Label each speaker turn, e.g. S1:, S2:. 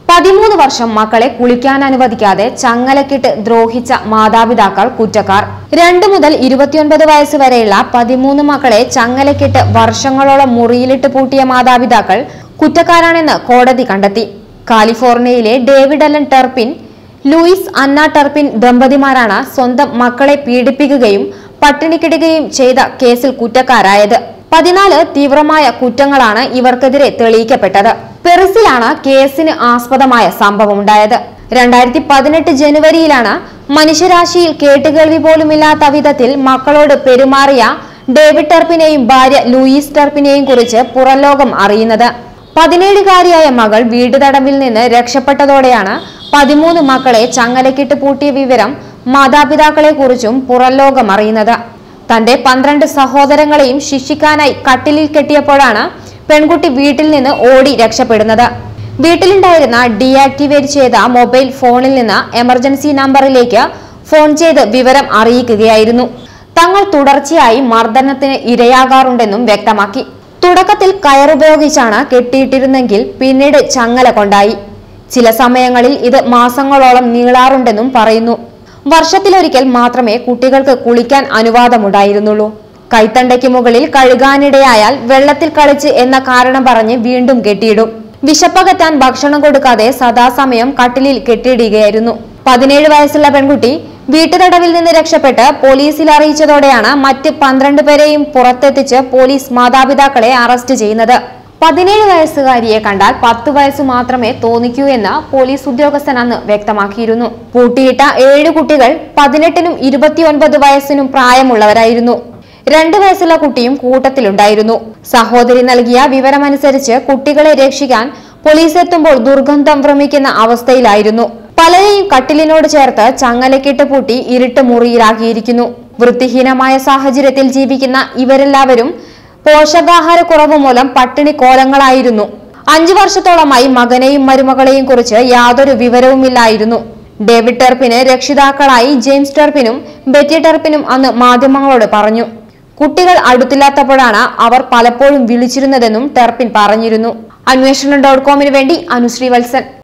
S1: പതിമൂന്ന് വർഷം മക്കളെ കുളിക്കാൻ അനുവദിക്കാതെ ചങ്ങലക്കിട്ട് ദ്രോഹിച്ച മാതാപിതാക്കൾ കുറ്റക്കാർ രണ്ടു മുതൽ ഇരുപത്തിയൊൻപത് വയസ്സ് വരെയുള്ള പതിമൂന്ന് മക്കളെ ചങ്ങലക്കിട്ട് വർഷങ്ങളോളം മുറിയിലിട്ട് പൂട്ടിയ മാതാപിതാക്കൾ കുറ്റക്കാരാണെന്ന് കോടതി കണ്ടെത്തി കാലിഫോർണിയയിലെ David Allen Turpin Louise Anna Turpin ദമ്പതിമാരാണ് സ്വന്തം മക്കളെ പീഡിപ്പിക്കുകയും പട്ടിണിക്കിടുകയും ചെയ്ത കേസിൽ കുറ്റക്കാരായത് പതിനാല് തീവ്രമായ കുറ്റങ്ങളാണ് ഇവർക്കെതിരെ തെളിയിക്കപ്പെട്ടത് പെറിസിലാണ് കേസിന് ആസ്പദമായ സംഭവമുണ്ടായത് രണ്ടായിരത്തി പതിനെട്ട് ജനുവരിയിലാണ് മനുഷ്യരാശിയിൽ കേട്ടുകേൾവി പോലുമില്ലാത്ത വിധത്തിൽ മക്കളോട് പെരുമാറിയ ഡേവിഡ് ടെർപ്പിനെയും ഭാര്യ ലൂയിസ് ടെർപ്പിനെയും കുറിച്ച് പുറംലോകം അറിയുന്നത് പതിനേഴുകാരിയായ മകൾ വീട്ടുതടമ്പിൽ നിന്ന് രക്ഷപ്പെട്ടതോടെയാണ് പതിമൂന്ന് മക്കളെ ചങ്ങലക്കിട്ട് പൂട്ടിയ വിവരം മാതാപിതാക്കളെ കുറിച്ചും പുറംലോകം അറിയുന്നത് തന്റെ പന്ത്രണ്ട് സഹോദരങ്ങളെയും ശിക്ഷിക്കാനായി കട്ടിലിൽ കെട്ടിയപ്പോഴാണ് പെൺകുട്ടി വീട്ടിൽ നിന്ന് ഓടി രക്ഷപ്പെടുന്നത് വീട്ടിലുണ്ടായിരുന്ന ഡീആക്ടിവേറ്റ് ചെയ്ത മൊബൈൽ ഫോണിൽ നിന്ന് എമർജൻസി നമ്പറിലേക്ക് ഫോൺ ചെയ്ത് വിവരം അറിയിക്കുകയായിരുന്നു തങ്ങൾ തുടർച്ചയായി മർദ്ദനത്തിന് ഇരയാകാറുണ്ടെന്നും വ്യക്തമാക്കി തുടക്കത്തിൽ കയറുപയോഗിച്ചാണ് കെട്ടിയിട്ടിരുന്നെങ്കിൽ പിന്നീട് ചങ്ങല കൊണ്ടായി ചില സമയങ്ങളിൽ ഇത് മാസങ്ങളോളം നീളാറുണ്ടെന്നും പറയുന്നു വർഷത്തിലൊരിക്കൽ മാത്രമേ കുട്ടികൾക്ക് കുളിക്കാൻ അനുവാദമുണ്ടായിരുന്നുള്ളൂ കൈത്തണ്ടയ്ക്ക് മുകളിൽ കഴുകാനിടയായാൽ വെള്ളത്തിൽ കളിച്ച് എന്ന കാരണം പറഞ്ഞ് വീണ്ടും കെട്ടിയിടും വിശപ്പകറ്റാൻ ഭക്ഷണം കൊടുക്കാതെ സദാസമയം കട്ടിലിൽ കെട്ടിയിടുകയായിരുന്നു പതിനേഴ് വയസ്സുള്ള പെൺകുട്ടി വീട്ടുതടവിൽ നിന്ന് രക്ഷപ്പെട്ട് പോലീസിൽ അറിയിച്ചതോടെയാണ് മറ്റ് പന്ത്രണ്ട് പേരെയും പുറത്തെത്തിച്ച് പോലീസ് മാതാപിതാക്കളെ അറസ്റ്റ് ചെയ്യുന്നത് പതിനേഴ് വയസ്സുകാരിയെ കണ്ടാൽ പത്ത് വയസ്സ് മാത്രമേ തോന്നിക്കൂ എന്ന് പോലീസ് ഉദ്യോഗസ്ഥൻ അന്ന് വ്യക്തമാക്കിയിരുന്നു പൂട്ടിയിട്ട ഏഴ് കുട്ടികൾ പതിനെട്ടിനും ഇരുപത്തിയൊൻപത് വയസ്സിനും പ്രായമുള്ളവരായിരുന്നു രണ്ടു വയസ്സുള്ള കുട്ടിയും കൂട്ടത്തിലുണ്ടായിരുന്നു സഹോദരി നൽകിയ വിവരമനുസരിച്ച് കുട്ടികളെ രക്ഷിക്കാൻ പോലീസ് എത്തുമ്പോൾ ദുർഗന്ധം ഭ്രമിക്കുന്ന അവസ്ഥയിലായിരുന്നു പലരെയും കട്ടിലിനോട് ചേർത്ത് ചങ്ങലക്കിട്ട് പൂട്ടി ഇരുട്ട് മുറിയിലാക്കിയിരിക്കുന്നു വൃത്തിഹീനമായ സാഹചര്യത്തിൽ ജീവിക്കുന്ന ഇവരെല്ലാവരും പോഷകാഹാരക്കുറവ് മൂലം പട്ടിണി കോലങ്ങളായിരുന്നു അഞ്ചു വർഷത്തോളമായി മകനെയും മരുമകളെയും കുറിച്ച് യാതൊരു വിവരവുമില്ലായിരുന്നു ഡേവിഡ് ടെർപ്പിന് രക്ഷിതാക്കളായി ജെയിംസ് ടെർപ്പിനും ബെറ്റി ടെർപ്പിനും അന്ന് മാധ്യമങ്ങളോട് പറഞ്ഞു കുട്ടികൾ അടുത്തില്ലാത്തപ്പോഴാണ് അവർ പലപ്പോഴും വിളിച്ചിരുന്നതെന്നും ടെർപ്പിൻ പറഞ്ഞിരുന്നു അന്വേഷണം ഡോട്ട് കോമിന് വേണ്ടി അനുശ്രീ വത്സൻ